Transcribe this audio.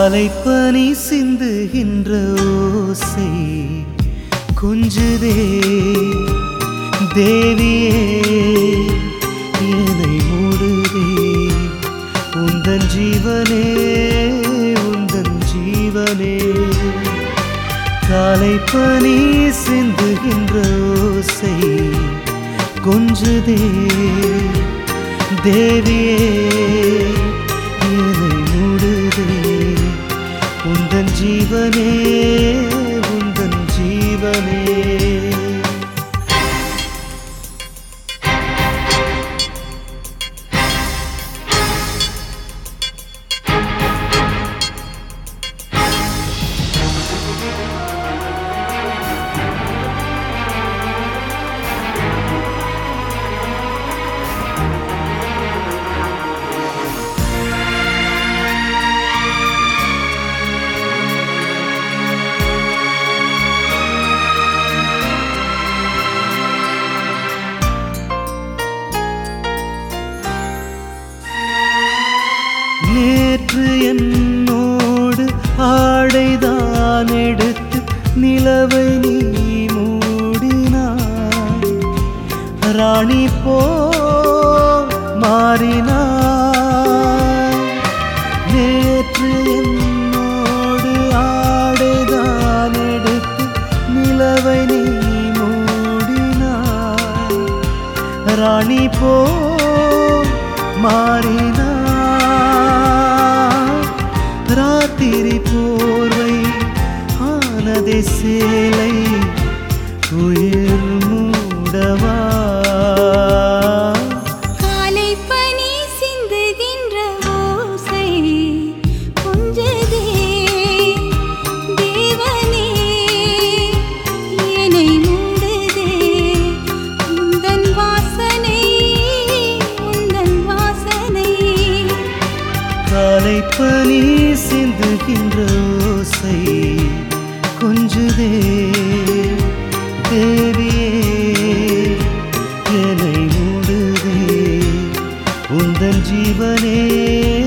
காலை பனி சிந்துகின்ற ஓசை கொஞ்சுதே தேவியே என்னை மூடுதே உந்தன் ஜீவனே உந்தன் ஜீவனே காலை பனி சிந்துகின்ற ஓசை கொஞ்சுதே தேவியே என்னை மூடுதே உந்தன் ஜீவனே உந்தன் ஜீவனே நேற்று என்னோடு ஆடைதான் எடுத்து நிலவை நீ மூடினாய் ராணி போ மாறினாய் நேற்று என்னோடு ஆடைதான் எடுத்து நிலவை நீ மூடினாய் ராணி போ மாறினாய் ராத்திரி போர்வை ஆனதே சேலை உயிர் மூடவா காலை பனி சிந்துகின்ற ஓசை கொஞ்சதே தேவனே என்னை மூடுதே உந்தன் வாசனை உந்தன் வாசனை காலை பனி சிந்துகின்ற ஓசை கொஞ்சுதே தேவியே என்னை மூடுதே உந்தன் ஜீவனே